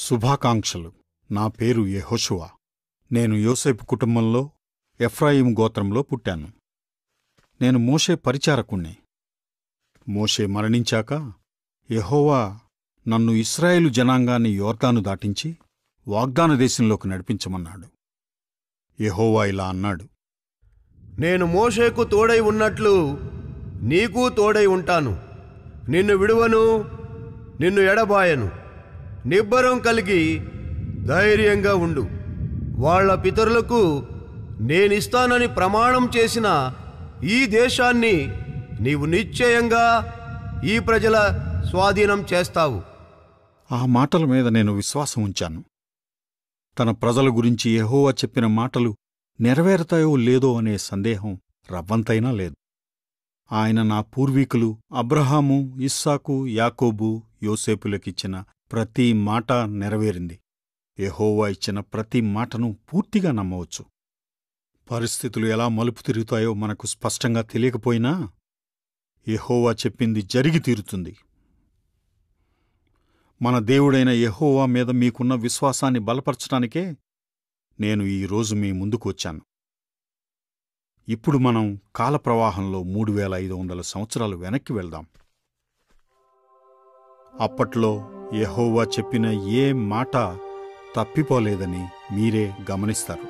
శుభాకాంక్షలు నా పేరు యెహోషువ నేను యోసేపు కుటుంబంలో ఎఫ్రాయిం గోత్రంలో పుట్టాను నేను మోషే పరిచారకుణ్ణి మోషే మరణించాక యెహోవా నన్ను ఇస్రాయేలు జనాంగాన్ని యోర్దాను దాటించి వాగ్దాన దేశంలోకి నడిపించమన్నాడు యెహోవా ఇలా అన్నాడు నేను మోషేకు తోడై ఉన్నట్లు నీకు తోడై ఉంటాను నిన్ను విడువను నిన్ను ఎడబాయను నిబ్బరం కలిగి ధైర్యంగా ఉండు వాళ్ళ పితరులకు నేనిస్తానని ప్రమాణం చేసిన ఈ దేశాన్ని నీవు నిశ్చయంగా ఈ ప్రజల స్వాధీనం చేస్తావు ఆ మాటల మీద నేను విశ్వాసం ఉంచాను తన ప్రజల గురించి యెహోవా చెప్పిన మాటలు నెరవేరతాయో లేదో అనే సందేహం రవ్వంతైనా లేదు ఆయన నా పూర్వీకులు అబ్రహాము ఇస్సాకు యాకోబు యోసేపులకిచ్చిన ప్రతి మాట నెరవేరింది యెహోవా ఇచ్చిన ప్రతి మాటను పూర్తిగా నమ్మవచ్చు పరిస్థితులు ఎలా మలుపు తిరుగుతాయో మనకు స్పష్టంగా తెలియకపోయినా యెహోవా చెప్పింది జరిగి తీరుతుంది మన దేవుడైన యెహోవా మీద మీకున్న విశ్వాసాన్ని బలపరచడానికే నేను ఈ రోజు మీ ముందుకు వచ్చాను ఇప్పుడు మనం కాలప్రవాహంలో మూడు వేల ఐదు వందల సంవత్సరాలు వెనక్కి వెళ్దాం అప్పట్లో యెహోవా చెప్పిన ఏ మాట తప్పిపోలేదని మీరే గమనిస్తారు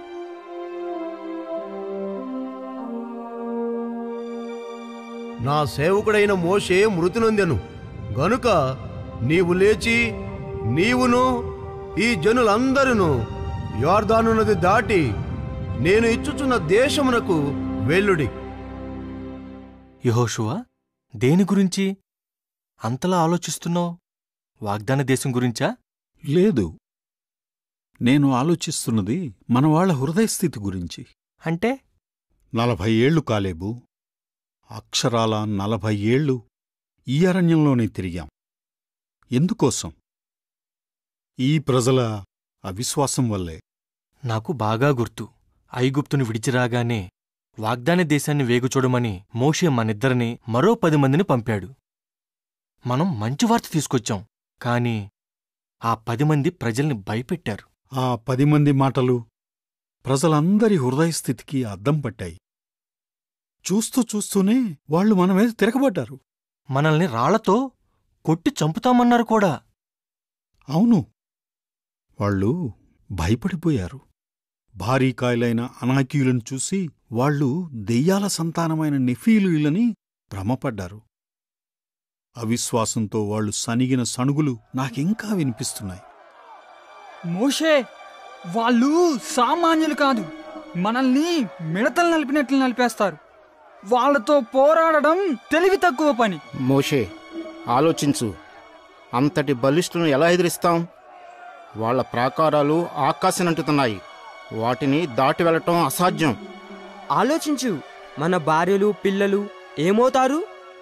నా సేవకుడైన మోషే మృతి నొందెను గనుక నీవు లేచి నీవును ఈ జనులందరూ యోర్దాను నది దాటి నేను ఇచ్చుచున్న దేశమునకు వెళ్ళుడి యహోషువ దేని గురించి అంతలా ఆలోచిస్తున్నావు వాగ్దాన దేశం గురించా లేదు నేను ఆలోచిస్తున్నది మనవాళ్ల హృదయస్థితి గురించి అంటే నలభై ఏళ్లు కాలేబు అక్షరాల నలభై ఏళ్లు ఈ అరణ్యంలోనే తిరిగాం ఎందుకోసం ఈ ప్రజల అవిశ్వాసం వల్లే నాకు బాగా గుర్తు ఐగుప్తును విడిచిరాగానే వాగ్దాన దేశాన్ని వేగుచూడమని మోషే మనిద్దరిని మరో పది మందిని పంపాడు మనం మంచి వార్త తీసుకొచ్చాం కాని ఆ పది మంది ప్రజల్ని భయపెట్టారు ఆ పది మంది మాటలు ప్రజలందరి హృదయస్థితికి అద్దం పట్టాయి చూస్తూ చూస్తూనే వాళ్ళు మన మీద తిరగబడ్డారు మనల్ని రాళ్లతో కొట్టి చంపుతామన్నారు కూడా అవును వాళ్ళు భయపడిపోయారు భారీ కాయలైన అనాకీయులను చూసి వాళ్ళు దెయ్యాల సంతానమైన నెఫీలులని భ్రమపడ్డారు అవిశ్వాసంతో వాళ్ళు సనిగిన సణుగులు నాకింకా వినిపిస్తున్నాయి మోషే వాళ్ళు సామాన్యులు కాదు మనల్ని మిడతలు నలిపినట్లు నలిపేస్తారు వాళ్ళతో పోరాడడం తెలివి తక్కువ పని మోషే ఆలోచించు అంతటి బలిష్ఠులను ఎలా ఎదిరిస్తాం వాళ్ళ ప్రాకారాలు ఆకాశనంటుతున్నాయి వాటిని దాటి వెళ్ళటం అసాధ్యం ఆలోచించు మన భార్యలు పిల్లలు ఏమవుతారు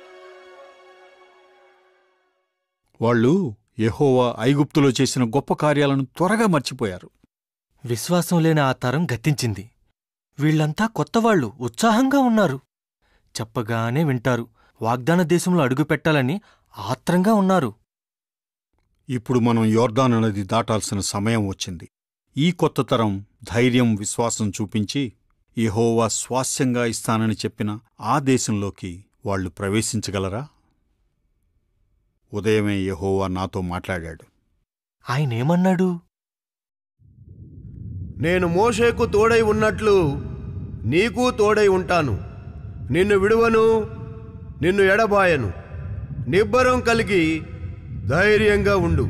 వాళ్ళు యెహోవా ఐగుప్తులో చేసిన గొప్ప కార్యాలను త్వరగా మర్చిపోయారు విశ్వాసం లేని ఆ తరం గతించింది వీళ్లంతా కొత్తవాళ్లు ఉత్సాహంగా ఉన్నారు చెప్పగానే వింటారు వాగ్దాన దేశంలో అడుగుపెట్టాలని ఆత్రంగా ఉన్నారు ఇప్పుడు మనం యోర్దాను నది దాటాల్సిన సమయం వచ్చింది ఈ కొత్త తరం ధైర్యం విశ్వాసం చూపించి యెహోవా స్వాస్యంగా ఇస్తానని చెప్పిన ఆ దేశంలోకి వాళ్ళు ప్రవేశించగలరా ఉదయమే యెహోవా నాతో మాట్లాడాడు ఆయనేమన్నాడు నేను మోషేకు తోడై ఉన్నట్లు నీకు తోడై ఉంటాను నిన్ను విడువను నిన్ను ఎడబాయను నిబ్బరం కలిగి ధైర్యంగా ఉండు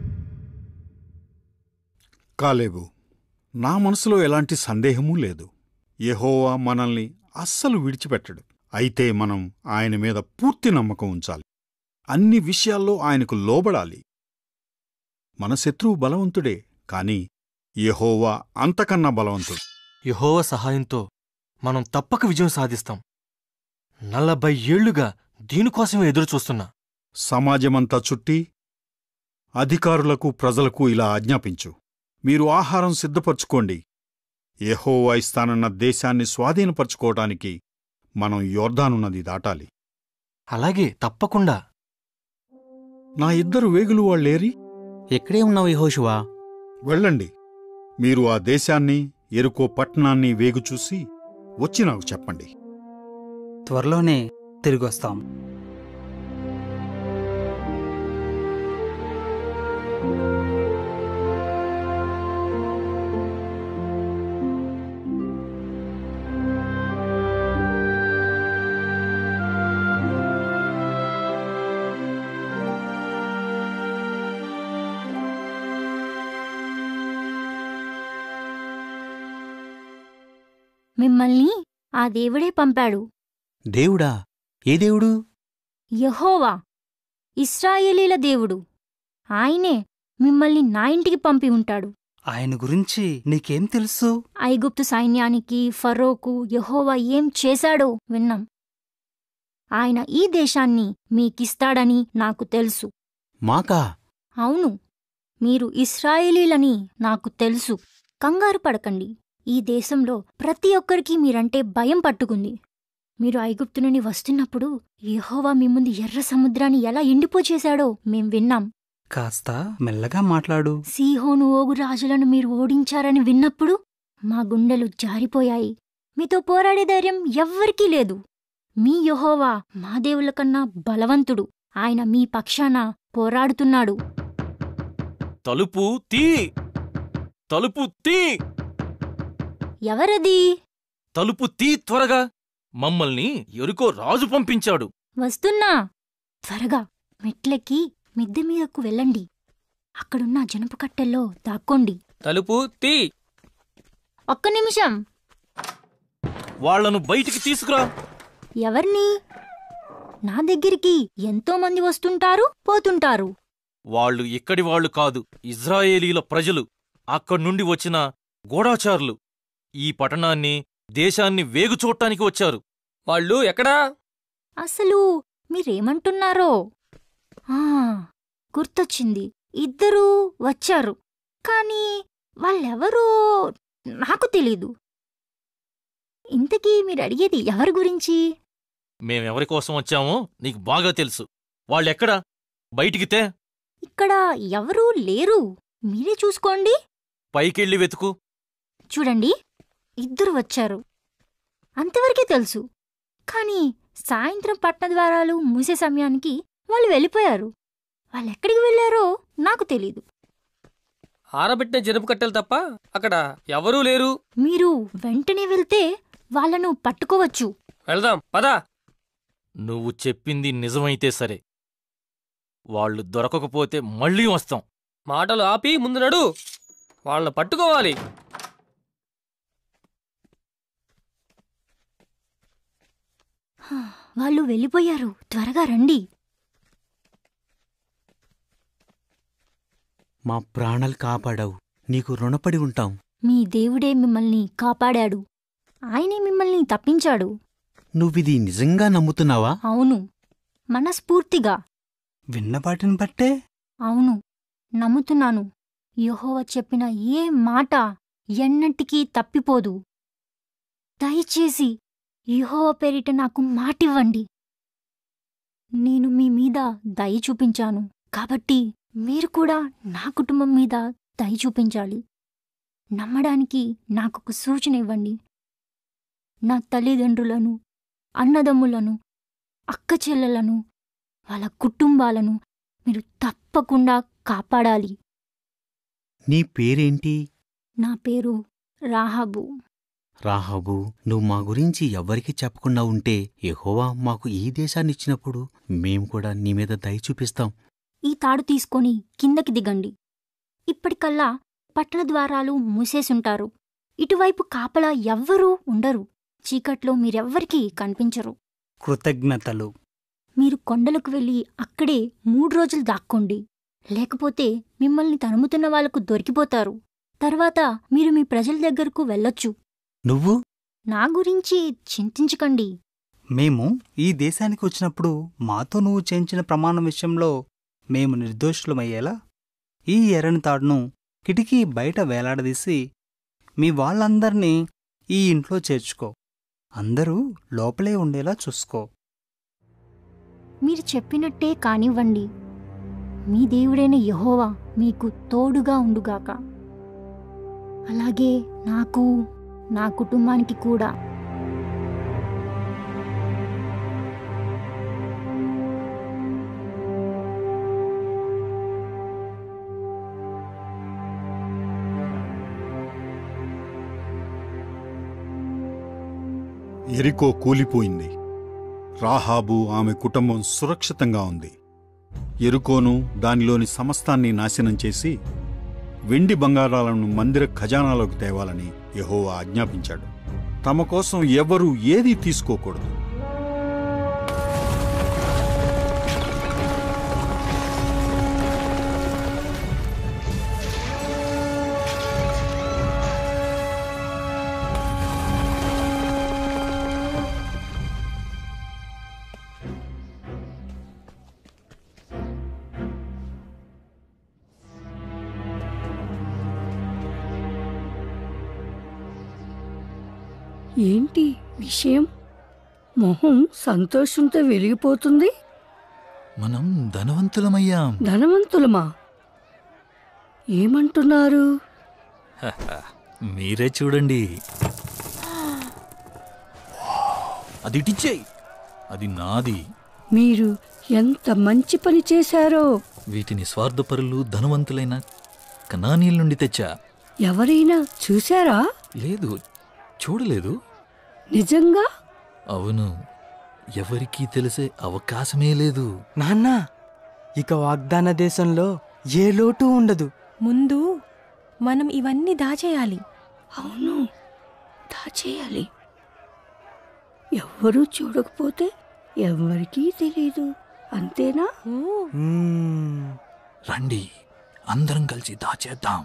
కాలేబు నా మనసులో ఎలాంటి సందేహమూ లేదు యెహోవా మనల్ని అస్సలు విడిచిపెట్టడు అయితే మనం ఆయన మీద పూర్తి నమ్మకం ఉంచాలి అన్ని విషయాల్లో ఆయనకు లోబడాలి మన శత్రువు బలవంతుడే కాని యెహోవా అంతకన్నా బలవంతుడు యహోవ సహాయంతో మనం తప్పక విజయం సాధిస్తాం నలభై ఏళ్లుగా దీనికోసమే ఎదురుచూస్తున్నా సమాజమంతా చుట్టి అధికారులకు ప్రజలకు ఇలా ఆజ్ఞాపించు మీరు ఆహారం సిద్ధపరచుకోండి యెహోవా ఇస్తానన్న దేశాన్ని స్వాధీనపరచుకోవటానికి మనం యోర్దాను నది దాటాలి అలాగే తప్పకుండా నా ఇద్దరు వేగులు వాళ్ళేరి ఎక్కడే ఉన్నావు యెహోషువా వెళ్ళండి మీరు ఆ దేశాన్ని ఎరుకో పట్టణాన్ని వేగు చూసి వచ్చి నాకు చెప్పండి త్వరలోనే తిరిగొస్తాం మిమ్మల్ని ఆ దేవుడే పంపాడు దేవుడా ఏ దేవుడు యహోవా ఇస్రాయేలీల దేవుడు ఆయనే మిమ్మల్ని నా ఇంటికి పంపి ఉంటాడు ఆయన గురించి నీకేం తెలుసు ఐగుప్తు సైన్యానికి ఫరోకు యహోవా ఏం చేశాడో విన్నాం ఆయన ఈ దేశాన్ని మీకిస్తాడని నాకు తెలుసు మాకా అవును మీరు ఇస్రాయేలీలని నాకు తెలుసు కంగారు పడకండి ఈ దేశంలో ప్రతి ఒక్కరికి మీరంటే భయం పట్టుకుంది మీరు ఐగుప్తు నుండి వస్తున్నప్పుడు యెహోవా మీ ముందు ఎర్ర సముద్రాన్ని ఎలా ఎండిపోచేశాడో మేం విన్నాం కాస్త మెల్లగా మాట్లాడు సీహోను ఓగు రాజులను మీరు ఓడించారని విన్నప్పుడు మా గుండెలు జారిపోయాయి మీతో పోరాడే ధైర్యం ఎవ్వరికీ లేదు మీ యెహోవా మా దేవుళ్ళ కన్నా బలవంతుడు ఆయన మీ పక్షాన పోరాడుతున్నాడు తలుపు తీ తలుపు తీ ఎవరది తలుపు తీ త్వరగా మమ్మల్ని ఎరుకో రాజు పంపించాడు వస్తున్నా త్వరగా మెట్లెక్కి మిద్దె మీదకు వెళ్ళండి అక్కడున్న జనపు కట్టెల్లో దాక్కోండి తలుపు తీ ఒక్క నిమిషం వాళ్లను బయటికి తీసుకురా ఎవర్ని నా దగ్గరికి ఎంతో మంది వస్తుంటారు పోతుంటారు వాళ్ళు ఇక్కడి వాళ్ళు కాదు ఇజ్రాయేలీల ప్రజలు అక్కడి నుండి వచ్చిన గూఢాచారులు ఈ పట్టణాన్ని దేశాన్ని వేగు చూడటానికి వచ్చారు వాళ్ళు ఎక్కడా అసలు మీరేమంటున్నారో ఆ గుర్తొచ్చింది ఇద్దరూ వచ్చారు కానీ వాళ్ళెవరో నాకు తెలీదు ఇంతకీ మీరు అడిగేది ఎవరి గురించి మేమెవరి కోసం వచ్చామో నీకు బాగా తెలుసు వాళ్ళెక్కడా బయటికి తే ఇక్కడ ఎవరూ లేరు మీరే చూసుకోండి పైకెళ్ళి వెతుకు చూడండి ఇద్దరు వచ్చారు అంతవరకే తెలుసు కానీ సాయంత్రం పట్న ద్వారాలు మూసే సమయానికి వాళ్ళు వెళ్ళిపోయారు వాళ్ళెక్కడికి వెళ్ళారో నాకు తెలీదు ఆరబెట్టిన జనపు కట్టెలు తప్ప అక్కడ ఎవరూ లేరు మీరు వెంటనే వెళ్తే వాళ్ళను పట్టుకోవచ్చు వెళ్దాం పదా నువ్వు చెప్పింది నిజమైతే సరే వాళ్ళు దొరకకపోతే మళ్ళీ వస్తాం మాటలు ఆపి ముందు నడు వాళ్ళని పట్టుకోవాలి హా, వాళ్ళు వెళ్ళిపోయారు త్వరగా రండి మా ప్రాణాలు కాపాడావు నీకు రుణపడి ఉంటాం మీ దేవుడే మిమ్మల్ని కాపాడాడు ఆయనే మిమ్మల్ని తప్పించాడు నువ్విది నిజంగా నమ్ముతున్నావా అవును మనస్ఫూర్తిగా విన్న వాటిని బట్టే అవును నమ్ముతున్నాను యెహోవా చెప్పిన ఏ మాట ఎన్నటికీ తప్పిపోదు దయచేసి యెహోవా పేరిట నాకు మాటివ్వండి నేను మీ మీద దయ చూపించాను కాబట్టి మీరు కూడా నా కుటుంబం మీద దయ చూపించాలి నమ్మడానికి నాకొక సూచన ఇవ్వండి నా తల్లిదండ్రులను అన్నదమ్ములను అక్క చెల్లెలను వాళ్ళ కుటుంబాలను మీరు తప్పకుండా కాపాడాలి నీ పేరేంటి నా పేరు రాహాబు రాహాబు నువ్వు మా గురించి ఎవ్వరికీ చెప్పకుండా ఉంటే యెహోవా మాకు ఈ దేశాన్నిచ్చినప్పుడు మేము కూడా నీ మీద దయ చూపిస్తాం ఈ తాడు తీసుకొని కిందకి దిగండి ఇప్పటికల్లా పట్టణ ద్వారాలు మూసేసుంటారు ఇటువైపు కాపలా ఎవ్వరూ ఉండరు చీకట్లో మీరెవ్వరికీ కనిపించరు కృతజ్ఞతలు మీరు కొండలకు వెళ్ళి అక్కడే మూడు రోజులు దాక్కోండి లేకపోతే మిమ్మల్ని తరుముతున్న వాళ్లకు దొరికిపోతారు తర్వాత మీరు మీ ప్రజల దగ్గరకు వెళ్ళొచ్చు నువ్వు నా గురించి చింతించకండి మేము ఈ దేశానికి వచ్చినప్పుడు మాతో నువ్వు చేయించిన ప్రమాణం విషయంలో మేము నిర్దోషులమయ్యేలా ఈ ఎర్రని తాడును కిటికీ బయట వేలాడదీసి మీ వాళ్ళందర్నీ ఈ ఇంట్లో చేర్చుకో అందరూ లోపలే ఉండేలా చూసుకో మీరు చెప్పినట్టే కానివ్వండి మీ దేవుడైన యహోవా మీకు తోడుగా ఉండుగాక అలాగే నాకు నా కుటుంబానికి కూడా ఎరికో కూలిపోయింది రాహాబు ఆమె కుటుంబం సురక్షితంగా ఉంది ఎరుకోను దానిలోని సమస్తాన్ని నాశనం చేసి వెండి బంగారాలను మందిర ఖజానాలోకి తేవాలని యెహోవా ఆజ్ఞాపించాడు తమ కోసం ఎవరూ ఏదీ తీసుకోకూడదు ఏంటి విషయం మొహం సంతోషంతో వెలిగిపోతుంది మనం ధనవంతులమయ్యాం ధనవంతులమా ఏమంటున్నారు మీరే చూడండి అది ఇటిచ్చేయి అది నాది మీరు ఎంత మంచి పని చేశారో వీటిని స్వార్థపరులు ధనవంతులైన కనానీల నుండి తెచ్చా ఎవరైనా చూశారా లేదు చూడలేదు నిజంగా అవును ఎవరికీ తెలిసే అవకాశమే లేదు నాన్న ఇక వాగ్దాన దేశంలో ఏ లోటు ఉండదు ముందు మనం ఇవన్నీ దాచేయాలి అవును దాచేయాలి ఎవ్వరూ చూడకపోతే ఎవరికీ తెలీదు అంతేనా రండి అందరం కలిసి దాచేద్దాం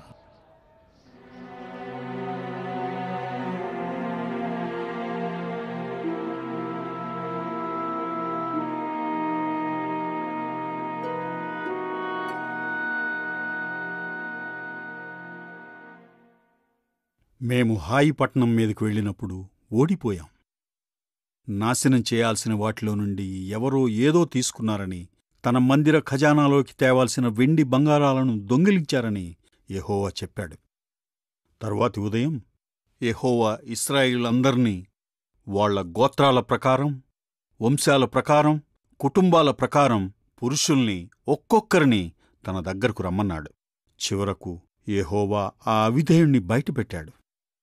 మేము హాయిపట్నం మీదకు వెళ్ళినప్పుడు ఓడిపోయాం నాశనం చేయాల్సిన వాటిలో నుండి ఎవరో ఏదో తీసుకున్నారని తన మందిర ఖజానాలోకి తేవాల్సిన వెండి బంగారాలను దొంగిలించారని యెహోవా చెప్పాడు తరువాతి ఉదయం యెహోవా ఇస్రాయిలందర్నీ వాళ్ళ గోత్రాల ప్రకారం వంశాల ప్రకారం కుటుంబాల ప్రకారం పురుషుల్ని ఒక్కొక్కరిని తన దగ్గరకు రమ్మన్నాడు చివరకు యెహోవా ఆ అవిధేయుణ్ణి బయటపెట్టాడు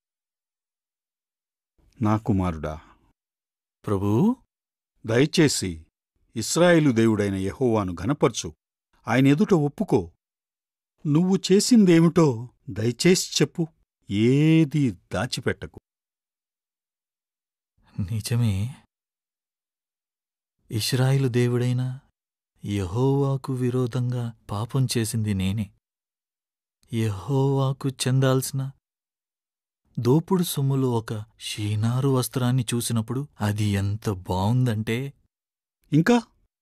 నా కుమారుడా ప్రభూ దయచేసి ఇస్రాయేలు దేవుడైన యెహోవాను ఘనపర్చు ఆయన ఎదుట ఒప్పుకో నువ్వు చేసిందేమిటో దయచేసి చెప్పు ఏదీ దాచిపెట్టకు నిజమే ఇస్రాయిలు దేవుడైన యహోవాకు విరోధంగా పాపం చేసింది నేనే యహోవాకు చెందాల్సిన దోపుడు సొమ్ములో ఒక షీనారు వస్త్రాన్ని చూసినప్పుడు అది ఎంత బావుందంటే ఇంకా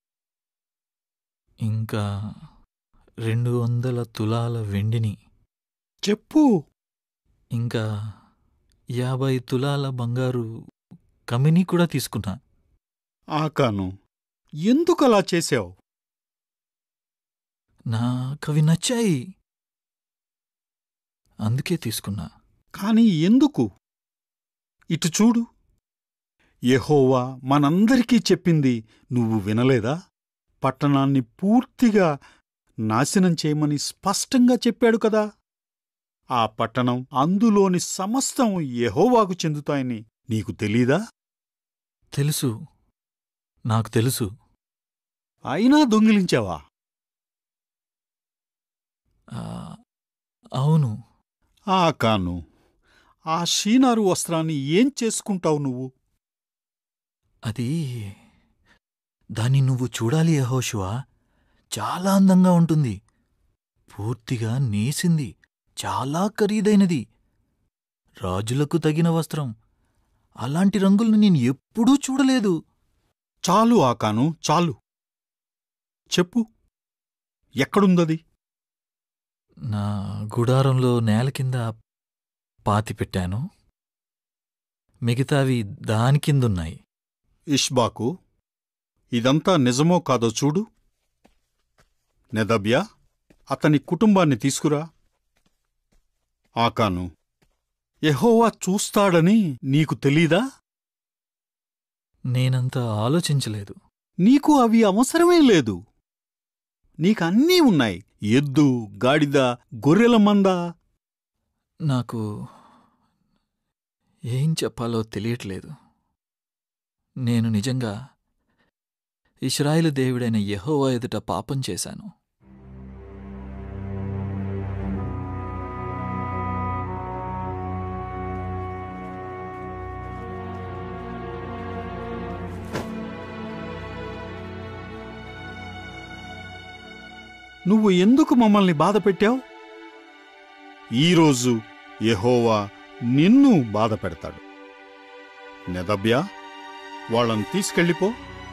ఇంకా రెండు వందల తులాల వెండిని చెప్పు ఇంకా యాభై తులాల బంగారు కమినీ కూడా తీసుకున్నా ఆకాను ఎందుకలా చేశావు నాకవి నచ్చాయి అందుకే తీసుకున్నా కాని ఎందుకు ఇటు చూడు యెహోవా మనందరికీ చెప్పింది నువ్వు వినలేదా పట్టణాన్ని పూర్తిగా నాశనం చేయమని స్పష్టంగా చెప్పాడు కదా ఆ పట్టణం అందులోని సమస్తం యెహోవాకు చెందుతాయని నీకు తెలీదా తెలుసు నాకు తెలుసు అయినా దొంగిలించావా ఆ, అవును ఆ కాను ఆ షీనారు వస్త్రాన్ని ఏం చేసుకుంటావు నువ్వు అది దాన్ని నువ్వు చూడాలి యహోషువా చాలా అందంగా ఉంటుంది పూర్తిగా నేసింది చాలా ఖరీదైనది రాజులకు తగిన వస్త్రం అలాంటి రంగుల్ని నేను ఎప్పుడూ చూడలేదు చాలు ఆకాను చాలు చెప్పు ఎక్కడుందది నా గుడారంలో నేల కింద పాతిపెట్టాను మిగతావి దాని కిందున్నాయి ఇష్బాకు ఇదంతా నిజమో కాదో చూడు నెదబ్యా అతని కుటుంబాన్ని తీసుకురా ఆకాను యెహోవా చూస్తాడని నీకు తెలీదా నేనంత ఆలోచించలేదు నీకు అవి అవసరమే లేదు నీకన్నీ ఉన్నాయి ఎద్దు గాడిద గొర్రెల మంద నాకు ఏం చెప్పాలో తెలియట్లేదు నేను నిజంగా ఇస్రాయేలు దేవుడైన యెహోవా ఎదుట పాపం చేశాను నువ్వు ఎందుకు మమ్మల్ని బాధ పెట్టావు ఈరోజు యెహోవా నిన్ను బాధ పెడతాడు నెదబ్యా వాళ్ళని తీసుకెళ్ళిపో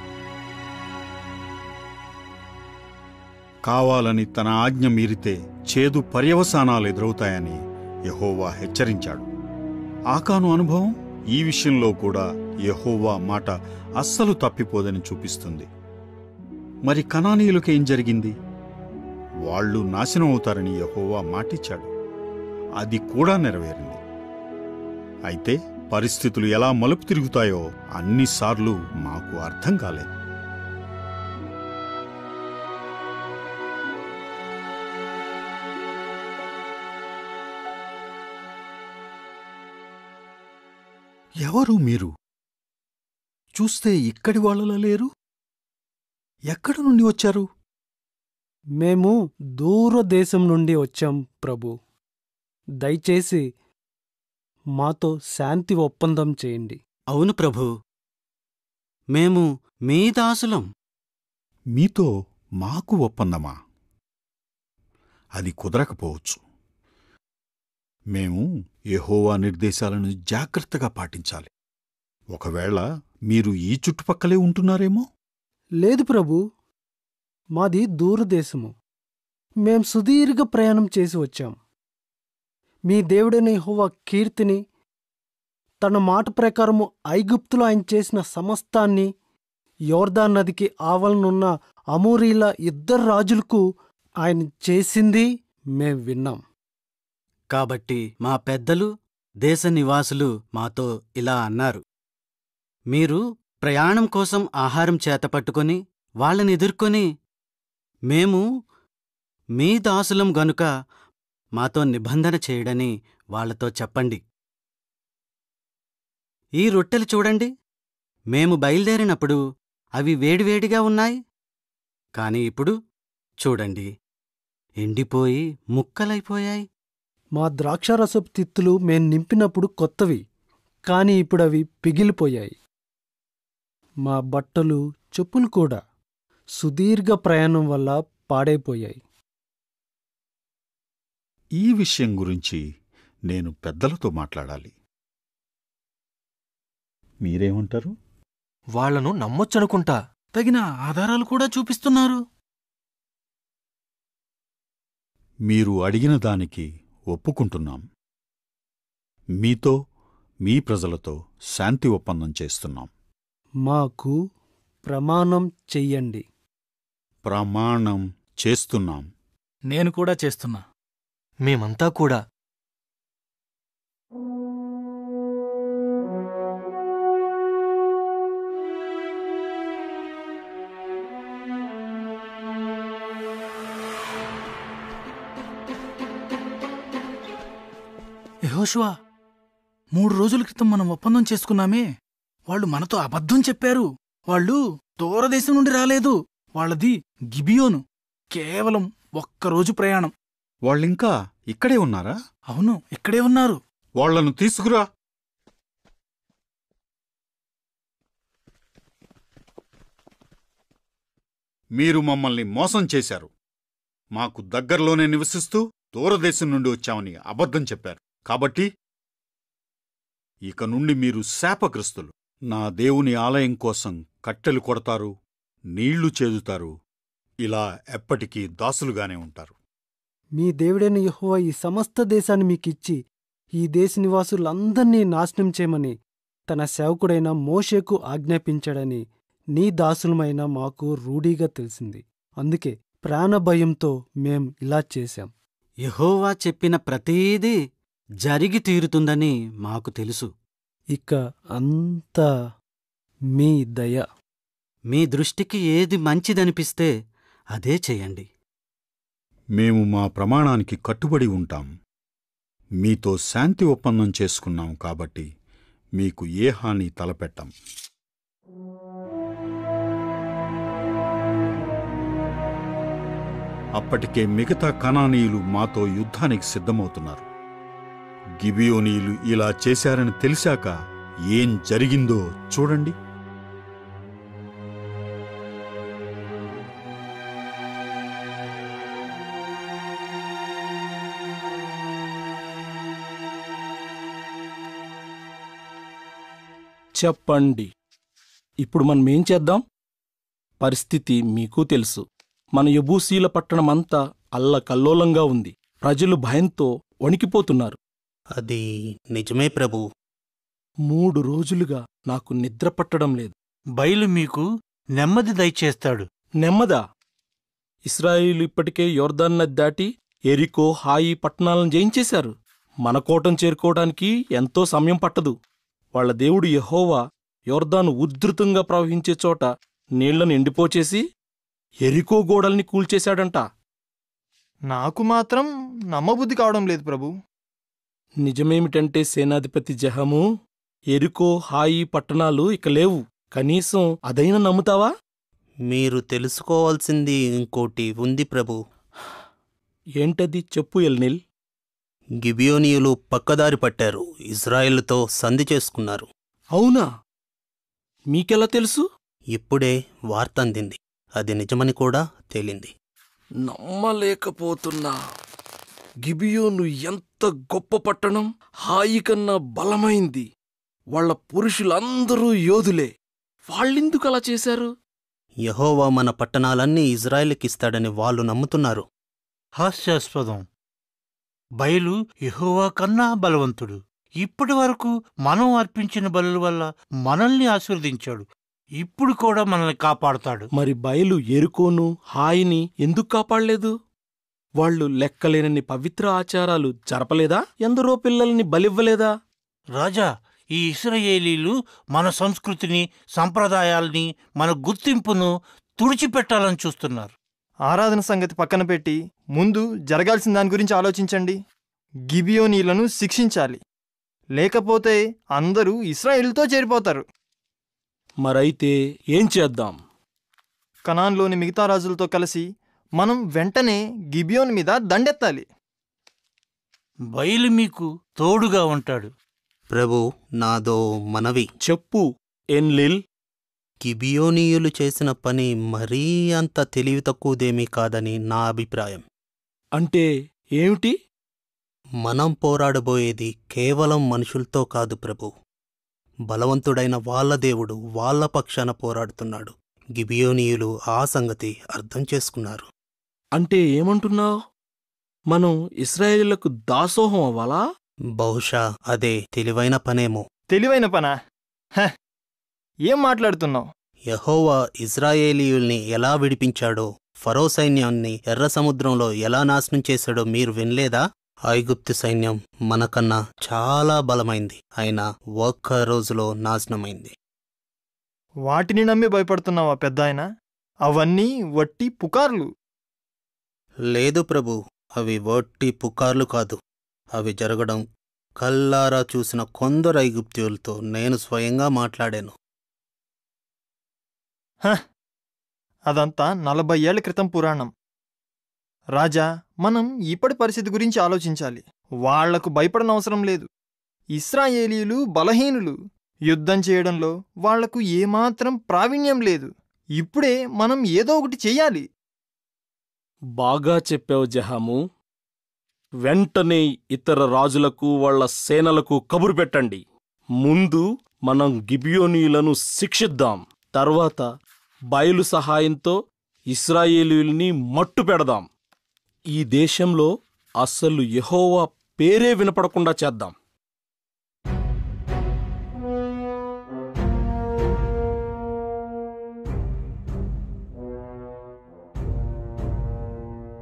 కావాలని తన ఆజ్ఞ మీరితే చేదు పర్యవసానాలు ఎదురవుతాయని యెహోవా హెచ్చరించాడు ఆకాను అనుభవం ఈ విషయంలో కూడా యెహోవా మాట అస్సలు తప్పిపోదని చూపిస్తుంది మరి కనానీయులకేం జరిగింది వాళ్ళు నాశనం అవుతారని యెహోవా మాటిచ్చాడు అది కూడా నెరవేరింది అయితే పరిస్థితులు ఎలా మలుపు తిరుగుతాయో అన్నిసార్లు మాకు అర్థం కాలేదు ఎవరు మీరు చూస్తే ఇక్కడి వాళ్ళలా లేరు ఎక్కడి నుండి వచ్చారు మేము దూరదేశం నుండి వచ్చాం ప్రభు దయచేసి మాతో శాంతి ఒప్పందం చేయండి అవును ప్రభూ మేము మీ దాసులం మీతో మాకు ఒప్పందమా అది కుదరకపోవచ్చు మేము యెహోవా నిర్దేశాలను జాగ్రత్తగా పాటించాలి ఒకవేళ మీరు ఈ చుట్టుపక్కలే ఉంటున్నారేమో లేదు ప్రభు మాది దూరదేశము మేం సుదీర్ఘ ప్రయాణం చేసి వచ్చాం మీ దేవుడైన యెహోవా కీర్తిని తన మాట ప్రకారము ఐగుప్తులో ఆయన చేసిన సమస్తాన్ని యోర్దాన్ నదికి ఆవలనున్న అమూరీల ఇద్దరు రాజులకు ఆయన చేసింది మేం విన్నాం కాబట్టి మా పెద్దలు దేశ నివాసులు మాతో ఇలా అన్నారు మీరు ప్రయాణం కోసం ఆహారం చేతపట్టుకొని వాళ్ళని ఎదుర్కొని మేము మీ దాసులం గనుక మాతో నిబంధన చేయడని వాళ్ళతో చెప్పండి ఈ రొట్టెలు చూడండి మేము బయలుదేరినప్పుడు అవి వేడివేడిగా ఉన్నాయి కాని ఇప్పుడు చూడండి ఎండిపోయి ముక్కలైపోయాయి మా ద్రాక్షారసపు తిత్తులు మేం నింపినప్పుడు కొత్తవి కాని ఇప్పుడు అవి పిగిలిపోయాయి మా బట్టలు చెప్పులు కూడా సుదీర్ఘ ప్రయాణం వల్ల పాడైపోయాయి ఈ విషయం గురించి నేను పెద్దలతో మాట్లాడాలి మీరేమంటారు వాళ్లను నమ్మొచ్చనుకుంటా తగిన ఆధారాలు కూడా చూపిస్తున్నారు మీరు అడిగిన దానికి ఒప్పుకుంటున్నాం మీతో మీ ప్రజలతో శాంతి ఒప్పందం చేస్తున్నాం మాకు ప్రమాణం చెయ్యండి ప్రమాణం చేస్తున్నాం నేను కూడా చేస్తున్నా మేమంతా కూడా యహోషువా మూడు రోజుల క్రితం మనం ఒప్పందం చేసుకున్నామే వాళ్ళు మనతో అబద్ధం చెప్పారు వాళ్ళు దూరదేశం నుండి రాలేదు వాళ్ళది గిబియోను కేవలం ఒక్కరోజు ప్రయాణం వాళ్ళింకా ఇక్కడే ఉన్నారా అవును ఇక్కడే ఉన్నారు వాళ్లను తీసుకురా మీరు మమ్మల్ని మోసం చేశారు మాకు దగ్గరలోనే నివసిస్తూ దూరదేశం నుండి వచ్చామని అబద్ధం చెప్పారు కాబట్టి ఇక నుండి మీరు శాపగ్రస్తులు నా దేవుని ఆలయం కోసం కట్టెలు కొడతారు నీళ్లు చేదుతారు ఇలా ఎప్పటికీ దాసులుగానే ఉంటారు మీ దేవుడైన యెహోవా ఈ సమస్త దేశాన్ని మీకిచ్చి ఈ దేశ నివాసులందర్నీ నాశనం చేయమని తన సేవకుడైన మోషేకు ఆజ్ఞాపించాడని నీ దాసులమైన మాకు రూఢీగా తెలిసింది అందుకే ప్రాణభయంతో మేం ఇలా చేశాం యెహోవా చెప్పిన ప్రతీదీ జరిగి తీరుతుందని మాకు తెలుసు ఇక అంతా మీ దయ మీ దృష్టికి ఏది మంచిదనిపిస్తే అదే చేయండి మేము మా ప్రమాణానికి కట్టుబడి ఉంటాం మీతో శాంతి ఒప్పందం చేసుకున్నాం కాబట్టి మీకు ఏ హాని తలపెట్టం అప్పటికే మిగతా కణానీయులు మాతో యుద్ధానికి సిద్ధమవుతున్నారు గిబియోనీయులు ఇలా చేశారని తెలిసాక ఏం జరిగిందో చూడండి చెప్పండి ఇప్పుడు మనం ఏం చేద్దాం పరిస్థితి మీకు తెలుసు మన యబూసీల పట్టణమంతా అల్లకల్లోలంగా ఉంది ప్రజలు భయంతో వణికిపోతున్నారు అది నిజమే ప్రభు మూడు రోజులుగా నాకు నిద్ర పట్టడం లేదు బయలు మీకు నెమ్మది దయచేస్తాడు నెమ్మదా ఇస్రాయిలు ఇప్పటికే యోర్దాన్ నది దాటి ఎరికో హాయి పట్టణాలను జయించేశారు మన కోటం చేరుకోవడానికి ఎంతో సమయం పట్టదు వాళ్ళ దేవుడు యెహోవా యోర్దాను ఉధృతంగా ప్రవహించే చోట నీళ్లను ఎండిపోచేసి ఎరికో గోడల్ని కూల్చేశాడంట నాకు మాత్రం నమ్మబుద్ధి కావడం లేదు ప్రభు నిజమేమిటంటే సేనాధిపతి జహము ఎరికో హాయి పట్టణాలు ఇక లేవు కనీసం అదైనా నమ్ముతావా మీరు తెలుసుకోవాల్సింది ఇంకోటి ఉంది ప్రభు ఏంటది చెప్పు ఎల్నిల్ గిబియోనీయులు పక్కదారి పట్టారు ఇజ్రాయెల్తో సంధి చేసుకున్నారు అవునా మీకెలా తెలుసు ఇప్పుడే వార్త అందింది అది నిజమని కూడా తేలింది నమ్మలేకపోతున్నా గిబియోను ఎంత గొప్ప పట్టణం హాయి కన్నా బలమైంది వాళ్ళ పురుషులందరూ యోధులే వాళ్ళెందుకు అలా చేశారు యహోవా మన పట్టణాలన్నీ ఇజ్రాయెల్కిస్తాడని వాళ్ళు నమ్ముతున్నారు హాస్యాస్పదం బయలు యెహోవా కన్నా బలవంతుడు ఇప్పటి వరకు మనం అర్పించిన బలుల వల్ల మనల్ని ఆశీర్వదించాడు ఇప్పుడు కూడా మనల్ని కాపాడుతాడు మరి బయలు ఎరుకోను హాయిని ఎందుకు కాపాడలేదు వాళ్ళు లెక్కలేనన్ని పవిత్ర ఆచారాలు జరపలేదా ఎందరో పిల్లల్ని బలివ్వలేదా రాజా ఈ ఇస్రాయేలీలు మన సంస్కృతిని సంప్రదాయాల్ని మన గుర్తింపును తుడిచిపెట్టాలని చూస్తున్నారు ఆరాధన సంగతి పక్కన పెట్టి ముందు జరగాల్సిన దాని గురించి ఆలోచించండి గిబియోనీలను శిక్షించాలి లేకపోతే అందరూ ఇస్రాయేల్తో చేరిపోతారు మరైతే ఏం చేద్దాం కనాన్లోని మిగతా రాజులతో కలిసి మనం వెంటనే గిబియోన్ మీద దండెత్తాలి బయలు మీకు తోడుగా ఉంటాడు ప్రభు నాదో మనవి చెప్పు ఎన్లిల్ గిబియోనీయులు చేసిన పని మరీ అంత తెలివి తక్కువదేమీ కాదని నా అభిప్రాయం అంటే ఏమిటి మనం పోరాడబోయేది కేవలం మనుషులతో కాదు ప్రభు బలవంతుడైన వాళ్ళ దేవుడు వాళ్ళ పక్షాన పోరాడుతున్నాడు గిబియోనీయులు ఆ సంగతి అర్థం చేసుకున్నారు అంటే ఏమంటున్నావు మనం ఇస్రాయేలీలకు దాసోహం అవ్వాలా బహుశా అదే తెలివైన పనేమో తెలివైన పనా హ, ఏం మాట్లాడుతున్నావు యహోవా ఇజ్రాయేలీయుల్ని ఎలా విడిపించాడో ఫరో సైన్యాన్ని ఎర్ర సముద్రంలో ఎలా నాశనం చేశాడో మీరు వినలేదా ఐగుప్తు సైన్యం మనకన్నా చాలా బలమైంది అయినా ఒక్క రోజులో నాశనమైంది వాటిని నమ్మి భయపడుతున్నావా పెద్దాయన అవన్నీ వట్టి పుకార్లు లేదు ప్రభు అవి వట్టి పుకార్లు కాదు అవి జరగడం కల్లారా చూసిన కొందరు ఐగుప్త్యులతో నేను స్వయంగా మాట్లాడాను హ, అదంతా నలభై ఏళ్ల క్రితం పురాణం రాజా మనం ఇప్పటి పరిస్థితి గురించి ఆలోచించాలి వాళ్లకు భయపడనవసరం లేదు ఇస్రాయేలీలు బలహీనులు యుద్ధం చేయడంలో వాళ్లకు ఏమాత్రం ప్రావీణ్యం లేదు ఇప్పుడే మనం ఏదో ఒకటి చెయ్యాలి బాగా చెప్పావు జహాము వెంటనే ఇతర రాజులకు వాళ్ళ సేనలకు కబురు పెట్టండి ముందు మనం గిబియోనీయులను శిక్షిద్దాం తర్వాత బయలు సహాయంతో ఇస్రాయేలీయుల్ని మట్టు పెడదాం ఈ దేశంలో అస్సలు యెహోవా పేరే వినపడకుండా చేద్దాం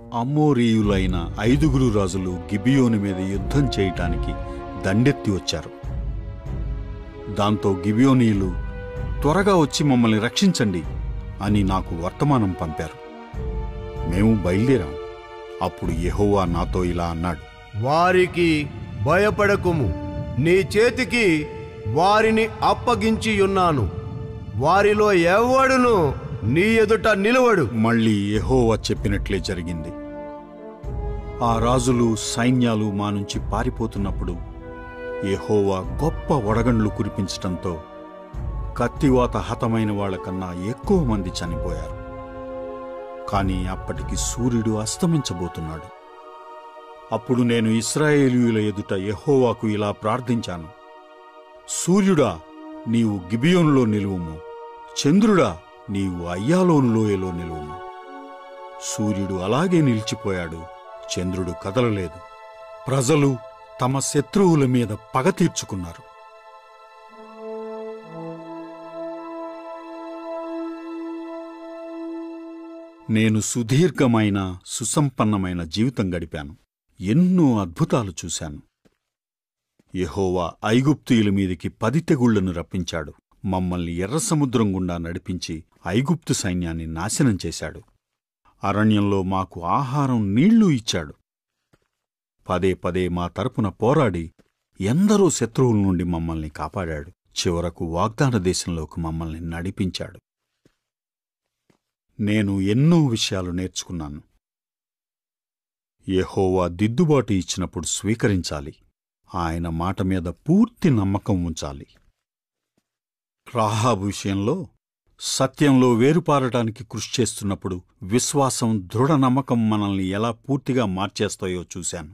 అమ్మోరీయులైన ఐదుగురు రాజులు గిబియోని మీద యుద్ధం చేయటానికి దండెత్తి వచ్చారు దాంతో గిబియోనీయులు త్వరగా వచ్చి మమ్మల్ని రక్షించండి అని నాకు వర్తమానం పంపారు మేము బయలుదేరాం అప్పుడు యెహోవా నాతో ఇలా అన్నాడు వారికి భయపడకుము నీ చేతికి వారిని అప్పగించి ఉన్నాను వారిలో ఎవడును నీ ఎదుట నిలవడు మళ్ళీ యెహోవా చెప్పినట్లే జరిగింది ఆ రాజులు సైన్యాలు మా నుంచి పారిపోతున్నప్పుడు యెహోవా గొప్ప వడగండ్లు కురిపించటంతో కత్తివాత హతమైన వాళ్ళకన్నా ఎక్కువ మంది చనిపోయారు కాని అప్పటికి సూర్యుడు అస్తమించబోతున్నాడు అప్పుడు నేను ఇస్రాయేలీయుల ఎదుట యెహోవాకు ఇలా ప్రార్థించాను సూర్యుడా నీవు గిబియోనులో నిలువుము చంద్రుడా నీవు అయ్యాలోను లోయలో నిలువుము సూర్యుడు అలాగే నిలిచిపోయాడు చంద్రుడు కదలలేదు ప్రజలు తమ శత్రువుల మీద పగ తీర్చుకున్నారు నేను సుదీర్ఘమైన సుసంపన్నమైన జీవితం గడిపాను ఎన్నో అద్భుతాలు చూశాను యెహోవా ఐగుప్తీయుల మీదికి పది తెగుళ్లను రప్పించాడు మమ్మల్ని ఎర్ర సముద్రం గుండా నడిపించి ఐగుప్తు సైన్యాన్ని నాశనం చేశాడు అరణ్యంలో మాకు ఆహారం నీళ్లు ఇచ్చాడు పదే పదే మా తరపున పోరాడి ఎందరో శత్రువుల నుండి మమ్మల్ని కాపాడాడు చివరకు వాగ్దాన దేశంలోకి మమ్మల్ని నడిపించాడు నేను ఎన్నో విషయాలు నేర్చుకున్నాను యెహోవా దిద్దుబాటు ఇచ్చినప్పుడు స్వీకరించాలి ఆయన మాట మీద పూర్తి నమ్మకం ఉంచాలి రాహాబు విషయంలో సత్యంలో వేరుపారటానికి కృషి చేస్తున్నప్పుడు విశ్వాసం దృఢ నమ్మకం మనల్ని ఎలా పూర్తిగా మార్చేస్తాయో చూశాను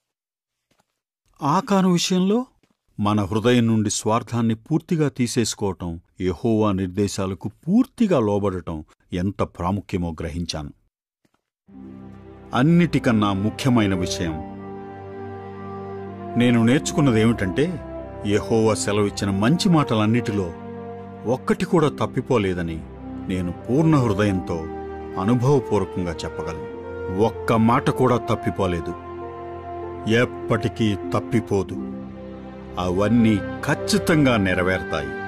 ఆకాను విషయంలో మన హృదయం నుండి స్వార్థాన్ని పూర్తిగా తీసేసుకోవటం యెహోవా నిర్దేశాలకు పూర్తిగా లోబడటం ఎంత ప్రాముఖ్యమో గ్రహించాను అన్నిటికన్నా ముఖ్యమైన విషయం నేను నేర్చుకున్నదేమిటంటే యెహోవా సెలవిచ్చిన మంచి మాటలన్నిటిలో ఒక్కటి కూడా తప్పిపోలేదని నేను పూర్ణ హృదయంతో అనుభవపూర్వకంగా చెప్పగలను ఒక్క మాట కూడా తప్పిపోలేదు ఎప్పటికీ తప్పిపోదు అవన్నీ ఖచ్చితంగా నెరవేరతాయి